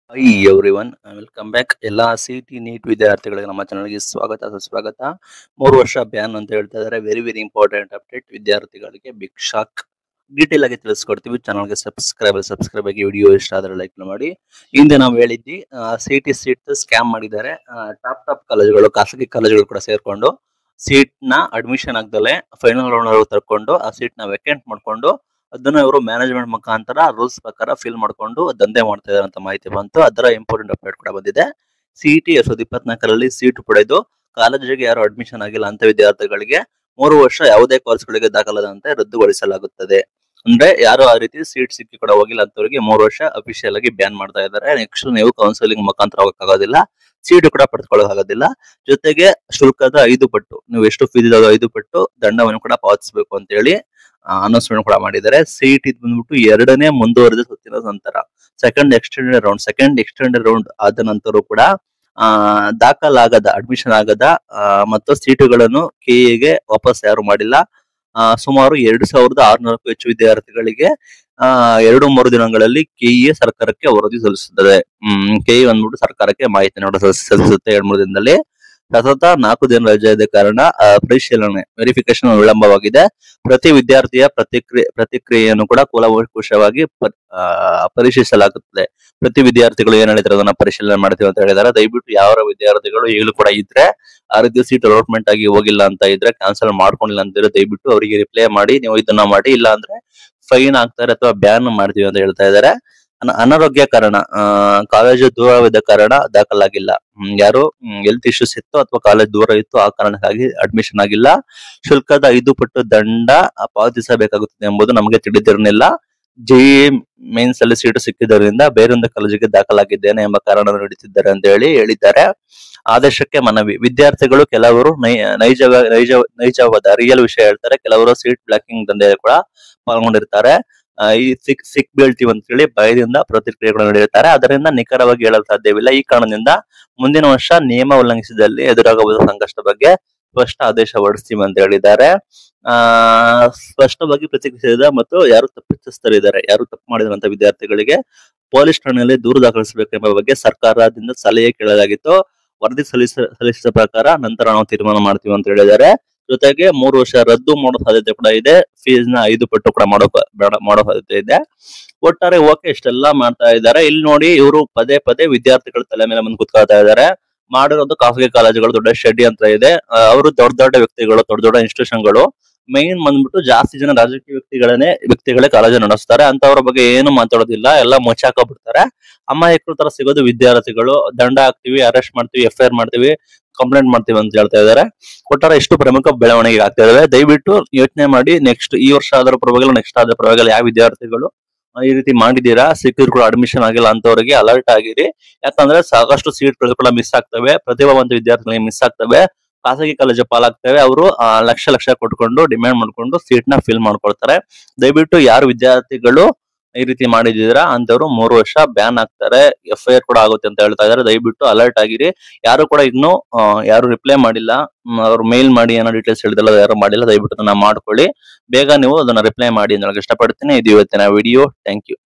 high everyone welcome back ಎಲ್ಲ C T NEET ವಿದ್ಯಾರ್ಥಿಗಳಿಗೆ ನಮ್ಮ ಚಾನಲ್ಗೆ ಸ್ವಾಗತ ಸುಸ್ವಾಗತ ಮೂರು ವರ್ಷ ಬ್ಯಾನ್ ಅಂತ ಹೇಳ್ತಾ ಇದ್ದಾರೆ ವೆರಿ ವೆರಿ ಇಂಪಾರ್ಟೆಂಟ್ ಅಪ್ಡೇಟ್ ವಿದ್ಯಾರ್ಥಿಗಳಿಗೆ ಬಿಗ್ ಶಾಕ್ ಡೀಟೇಲ್ ಆಗಿ ತಿಳಿಸ್ಕೊಡ್ತೀವಿ ಚಾನಲ್ಗೆ ಸಬ್ಸ್ಕ್ರೈಬ್ ಸಬ್ಸ್ಕ್ರೈಬ್ ಆಗಿ ವಿಡಿಯೋ ಇಷ್ಟ ಆದ್ರೆ ಲೈಕ್ ಮಾಡಿ ಹಿಂದೆ ನಾವು ಹೇಳಿದ್ವಿ ಸಿ ಟಿ ಸೀಟ್ ಸ್ಕ್ಯಾಮ್ ಮಾಡಿದ್ದಾರೆ ಟಾಪ್ ಟಾಪ್ ಕಾಲೇಜುಗಳು ಖಾಸಗಿ ಕಾಲೇಜುಗಳು ಕೂಡ ಸೇರ್ಕೊಂಡು ಸೀಟ್ ನ ಅಡ್ಮಿಷನ್ ಆಗ್ದಲೆ ಫೈನಲ್ ರೌಂಡ್ ತರ್ಕೊಂಡು ಆ ಸೀಟ್ ನ ವೆಕೆಂಟ್ ಮಾಡ್ಕೊಂಡು ಅದನ್ನ ಇವರು ಮ್ಯಾನೇಜ್ಮೆಂಟ್ ಮುಖಾಂತರ ರೂಲ್ಸ್ ಪ್ರಕಾರ ಫಿಲ್ ಮಾಡ್ಕೊಂಡು ದಂಧೆ ಮಾಡ್ತಾ ಇದಾರೆ ಅಂತ ಮಾಹಿತಿ ಬಂತು ಅದರ ಇಂಪಾರ್ಟೆಂಟ್ ಅಪ್ಡೇಟ್ ಕೂಡ ಬಂದಿದೆ ಸಿಇಟಿ ಎರಡ್ ಸಾವಿರದ ಇಪ್ಪತ್ನಾಲ್ಕರಲ್ಲಿ ಸೀಟ್ ಪಡೆದು ಕಾಲೇಜಿಗೆ ಯಾರು ಅಡ್ಮಿಷನ್ ಆಗಿಲ್ಲ ಅಂತ ವಿದ್ಯಾರ್ಥಿಗಳಿಗೆ ಮೂರು ವರ್ಷ ಯಾವುದೇ ಕೋರ್ಸ್ಗಳಿಗೆ ದಾಖಲಾದಂತೆ ರದ್ದುಗೊಳಿಸಲಾಗುತ್ತದೆ ಅಂದ್ರೆ ಯಾರು ಆ ರೀತಿ ಸೀಟ್ ಸಿಕ್ಕಿ ಕೂಡ ಹೋಗಿಲ್ಲ ಅಂತವರಿಗೆ ಮೂರು ವರ್ಷ ಅಫಿಷಿಯಲ್ ಆಗಿ ಬ್ಯಾನ್ ಮಾಡ್ತಾ ಇದ್ದಾರೆ ನೆಕ್ಸ್ಟ್ ನೀವು ಕೌನ್ಸಿಲಿಂಗ್ ಮುಖಾಂತರ ಹೋಗಕ್ಕಾಗೋದಿಲ್ಲ ಸೀಟ್ ಕೂಡ ಪಡೆದುಕೊಳ್ಳೋಕ್ಕಾಗೋದಿಲ್ಲ ಜೊತೆಗೆ ಶುಲ್ಕದ ಐದು ಪಟ್ಟು ನೀವು ಎಷ್ಟು ಫೀಸ್ ಇದಾವೆ ಐದು ಪಟ್ಟು ದಂಡವನ್ನು ಕೂಡ ಪಾವತಿಸಬೇಕು ಅಂತ ಹೇಳಿ ಅನೌನ್ಸ್ಮೆಂಟ್ ಕೂಡ ಮಾಡಿದ್ದಾರೆ ಸಿಇಟ್ ಇದು ಬಂದ್ಬಿಟ್ಟು ಎರಡನೇ ಮುಂದುವರೆದ ಸುತ್ತಿನ ನಂತರ second extended round second extended round ಆದ ನಂತರ ಕೂಡ ಆ ದಾಖಲಾಗದ ಅಡ್ಮಿಷನ್ ಆಗದ ಆ, ಮತ್ತು ಸೀಟುಗಳನ್ನು ಕೆಎಗೆ ವಾಪಸ್ ಯಾರು ಮಾಡಿಲ್ಲ ಆ, ಸುಮಾರು ಎರಡು ಸಾವಿರದ ಆರುನೂರಕ್ಕೂ ಹೆಚ್ಚು ವಿದ್ಯಾರ್ಥಿಗಳಿಗೆ ಆ ಎರಡು ಮೂರು ದಿನಗಳಲ್ಲಿ ಕೆಇಎ ಸರ್ಕಾರಕ್ಕೆ ವರದಿ ಸಲ್ಲಿಸುತ್ತದೆ ಹ್ಮ್ ಕೆಇ ಬಂದ್ಬಿಟ್ಟು ಸರ್ಕಾರಕ್ಕೆ ಮಾಹಿತಿ ನೋಡ ಸಲ್ಲಿಸುತ್ತೆ ಎರಡು ಮೂರು ದಿನದಲ್ಲಿ ಸತತ ನಾಲ್ಕು ದಿನ ರಜೆ ಇದ್ದ ಕಾರಣ ಆ, ಪರಿಶೀಲನೆ ವೆರಿಫಿಕೇಶನ್ ವಿಳಂಬವಾಗಿದೆ ಪ್ರತಿ ವಿದ್ಯಾರ್ಥಿಯ ಪ್ರತಿಕ್ರಿಯೆ ಪ್ರತಿಕ್ರಿಯೆಯನ್ನು ಕೂಡ ಕೂಲಂಕುಷವಾಗಿ ಪ- ಆ, ಪರಿಶೀಲಿಸಲಾಗುತ್ತದೆ ಪ್ರತಿ ವಿದ್ಯಾರ್ಥಿಗಳು ಏನ್ ಹೇಳಿದ್ರೆ ಅದನ್ನ ಪರಿಶೀಲನೆ ಮಾಡ್ತೀವಿ ಅಂತ ಹೇಳಿದಾರೆ ದಯವಿಟ್ಟು ಯಾವ ವಿದ್ಯಾರ್ಥಿಗಳು ಈಗಲೂ ಕೂಡ ಇದ್ರೆ ಆ ರೀತಿ ಸೀಟ್ ಅಲಾಟ್ಮೆಂಟ್ ಆಗಿ ಹೋಗಿಲ್ಲ ಅಂತ ಇದ್ರೆ ಕ್ಯಾನ್ಸಲ್ ಮಾಡ್ಕೊಂಡಿಲ್ಲ ಅಂತಿದ್ರೆ ದಯವಿಟ್ಟು ಅವರಿಗೆ ರಿಪ್ಲೈ ಮಾಡಿ ನೀವು ಇದನ್ನ ಮಾಡಿ ಇಲ್ಲ ಅಂದ್ರೆ ಫೈನ್ ಆಗ್ತಾರೆ ಅಥವಾ ಬ್ಯಾನ್ ಮಾಡ್ತೀವಿ ಅಂತ ಹೇಳ್ತಾ ಇದ್ದಾರೆ ಅನ- ಅನಾರೋಗ್ಯ ಕಾರಣ ಆ, ಕಾಲೇಜು ದೂರವಿದ್ದ ಕಾರಣ ದಾಖಲಾಗಿಲ್ಲ ಹ್ಮ್, ಯಾರು ಹೆಲ್ತ್ ಇಶ್ಯೂಸ್ ಇತ್ತು ಅಥವಾ ಕಾಲೇಜ್ ದೂರ ಇತ್ತು ಆ ಕಾರಣಕ್ಕಾಗಿ ಅಡ್ಮಿಷನ್ ಆಗಿಲ್ಲ ಶುಲ್ಕದ ಐದು ಪಟ್ಟು ದಂಡ ಪಾವತಿಸಬೇಕಾಗುತ್ತದೆ ಎಂಬುದು ನಮಗೆ ತಿಳಿದಿರಲಿಲ್ಲ ಜೆ ಮೇನ್ಸ್ ಅಲ್ಲಿ ಸೀಟು ಸಿಕ್ಕಿದ್ದರಿಂದ ಬೇರೊಂದು ಕಾಲೇಜಿಗೆ ದಾಖಲಾಗಿದ್ದೇನೆ ಎಂಬ ಕಾರಣ ನೀಡುತ್ತಿದ್ದಾರೆ ಅಂತ ಹೇಳಿ ಹೇಳಿದ್ದಾರೆ ಆದೇಶಕ್ಕೆ ಮನವಿ ವಿದ್ಯಾರ್ಥಿಗಳು ಕೆಲವರು ನೈ- ನೈಜ ನೈಜ ನೈಜವಾದ ರಿಯಲ್ ವಿಷಯ ಹೇಳ್ತಾರೆ ಕೆಲವರು ಸೀಟ್ ಬ್ಲಾಕಿಂಗ್ ದಂಧೆ ಕೂಡ ಪಾಲ್ಗೊಂಡಿರ್ತಾರೆ ಆ, ಈ ಸಿಕ್ ಸಿಕ್ ಬೀಳ್ತೀವಿ ಅಂತ ಹೇಳಿ ಭಯದಿಂದ ಪ್ರತಿಕ್ರಿಯೆಗಳು ನೀಡಿರ್ತಾರೆ ಅದರಿಂದ ನಿಖರವಾಗಿ ಹೇಳಲು ಸಾಧ್ಯವಿಲ್ಲ ಈ ಕಾರಣದಿಂದ ಮುಂದಿನ ವರ್ಷ ನಿಯಮ ಉಲ್ಲಂಘಿಸಿದಲ್ಲಿ ಎದುರಾಗಬಹುದಾದ ಸಂಕಷ್ಟ ಬಗ್ಗೆ ಸ್ಪಷ್ಟ ಆದೇಶ ಹೊರಡಿಸ್ತೀವಿ ಅಂತ ಹೇಳಿದ್ದಾರೆ ಆ ಸ್ಪಷ್ಟವಾಗಿ ಪ್ರತಿಕ್ರಿಯಿಸಿದ ಮತ್ತು ಯಾರು ತಪ್ಪಿತಸ್ಥರಿದ್ದಾರೆ ಯಾರು ತಪ್ಪು ಮಾಡಿದಂತ ವಿದ್ಯಾರ್ಥಿಗಳಿಗೆ ಪೊಲೀಸ್ ಠಾಣೆಯಲ್ಲಿ ದೂರು ದಾಖಲಿಸಬೇಕೆಂಬ ಬಗ್ಗೆ ಸರ್ಕಾರದಿಂದ ಸಲಹೆ ಕೇಳಲಾಗಿತ್ತು ವರದಿ ಸಲ್ಲಿಸ ಸಲ್ಲಿಸಿದ ಪ್ರಕಾರ ನಂತರ ನಾವು ತೀರ್ಮಾನ ಮಾಡ್ತೀವಿ ಅಂತ ಹೇಳಿದ್ದಾರೆ ಜೊತೆಗೆ ಮೂರು ವರ್ಷ ರದ್ದು ಮಾಡೋ ಸಾಧ್ಯತೆ ಕೂಡ ಇದೆ ಫೀಸ್ ನ ಐದು ಪಟ್ಟು ಕೂಡ ಮಾಡೋ ಬೇಡ ಮಾಡೋ ಸಾಧ್ಯತೆ ಇದೆ ಒಟ್ಟಾರೆ ಓಕೆ ಇಷ್ಟೆಲ್ಲ ಮಾಡ್ತಾ ಇದ್ದಾರೆ ಇಲ್ಲಿ ನೋಡಿ ಇವರು ಪದೇ ಪದೇ ವಿದ್ಯಾರ್ಥಿಗಳ ತಲೆ ಮೇಲೆ ಬಂದು ಕುತ್ಕೊಳ್ತಾ ಇದ್ದಾರೆ ಮಾಡಿರೋದು ಖಾಸಗಿ ಕಾಲೇಜುಗಳು ದೊಡ್ಡ ಶೆಡ್ಡಿ ಅಂತ ಇದೆ ಅವರು ದೊಡ್ಡ ದೊಡ್ಡ ವ್ಯಕ್ತಿಗಳು ದೊಡ್ಡ ದೊಡ್ಡ ಇನ್ಸ್ಟಿಟ್ಯೂಷನ್ಗಳು ಮೈನ್ ಬಂದ್ಬಿಟ್ಟು ಜಾಸ್ತಿ ಜನ ರಾಜಕೀಯ ವ್ಯಕ್ತಿಗಳನ್ನೇ ವ್ಯಕ್ತಿಗಳೇ ಕಾಲೇಜು ನಡೆಸ್ತಾರೆ ಅಂತವ್ರ ಬಗ್ಗೆ ಏನು ಮಾತಾಡೋದಿಲ್ಲ ಎಲ್ಲ ಮುಚ್ಚಾಕೋಬಿಡ್ತಾರೆ ಅಮಾಯಕರು ತರ ಸಿಗೋದು ವಿದ್ಯಾರ್ಥಿಗಳು ದಂಡ ಹಾಕ್ತಿವಿ ಅರೆಸ್ಟ್ ಮಾಡ್ತೀವಿ ಎಫ್ ಐ ಆರ್ ಮಾಡ್ತೀವಿ ಕಂಪ್ಲೇಂಟ್ ಮಾಡ್ತೀವಿ ಅಂತ ಹೇಳ್ತಾ ಇದ್ದಾರೆ ಒಟ್ಟಾರೆ ಎಷ್ಟು ಪ್ರಮುಖ ಬೆಳವಣಿಗೆ ಆಗ್ತಾ ಇದಾವೆ ದಯವಿಟ್ಟು ಯೋಚನೆ ಮಾಡಿ ನೆಕ್ಸ್ಟ್ ಈ ವರ್ಷ ಆದ್ರ ಪರವಾಗಿಲ್ಲ ನೆಕ್ಸ್ಟ್ ಆದ್ರ ಪರವಾಗಿಲ್ಲ ಯಾವ ವಿದ್ಯಾರ್ಥಿಗಳು ಆ, ಈ ರೀತಿ ಮಾಡಿದೀರಾ ಸಿಕ್ಕಿದ್ರು ಕೂಡ ಅಡ್ಮಿಷನ್ ಆಗಿಲ್ಲ ಅಂತವರಿಗೆ ಅಲರ್ಟ್ ಆಗಿರಿ ಯಾಕಂದ್ರೆ ಸಾಕಷ್ಟು ಸೀಟ್ಗಳು ಕೂಡ ಮಿಸ್ ಆಗ್ತವೆ ಪ್ರತಿಭಾವಂತ ವಿದ್ಯಾರ್ಥಿಗಳಿಗೆ ಮಿಸ್ ಆಗ್ತವೆ ಖಾಸಗಿ ಕಾಲೇಜು ಪಾಲಾಗ್ತವೆ ಅವರು ಲಕ್ಷ ಲಕ್ಷ ಕೊಟ್ಕೊಂಡು ಡಿಮ್ಯಾಂಡ್ ಮಾಡ್ಕೊಂಡು ಸೀಟ್ ನ ಫಿಲ್ ಮಾಡ್ಕೊಳ್ತಾರೆ ದಯವಿಟ್ಟು ಯಾರು ವಿದ್ಯಾರ್ಥಿಗಳು ಈ ರೀತಿ ಮಾಡಿದಿರಾ ಅಂತವ್ರು ಮೂರು ವರ್ಷ ಬ್ಯಾನ್ ಆಗ್ತಾರೆ ಎಫ್ ಐ ಆರ್ ಕೂಡ ಆಗುತ್ತೆ ಅಂತ ಹೇಳ್ತಾ ಇದಾರೆ ದಯವಿಟ್ಟು ಅಲರ್ಟ್ ಆಗಿರಿ ಯಾರು ಕೂಡ ಇನ್ನು ಆ, ಯಾರು ರಿಪ್ಲೈ ಮಾಡಿಲ್ಲ ಮ್, ಅವ್ರು ಮೇಲ್ ಮಾಡಿ ಏನೋ ಡೀಟೇಲ್ಸ್ ಹೇಳಿದ್ರಲ್ಲ ಅದು ಯಾರು ಮಾಡಿಲ್ಲ ದಯವಿಟ್ಟು ಅದನ್ನ ಮಾಡ್ಕೊಳ್ಳಿ ಬೇಗ ನೀವು ಅದನ್ನ ರಿಪ್ಲೈ ಮಾಡಿ ಅಂತ ಹೇಳಕ್ ಇಷ್ಟಪಡ್ತೀನಿ ಇದು ಇವತ್ತಿನ ವಿಡಿಯೋ ಥ್ಯಾಂಕ್ ಯು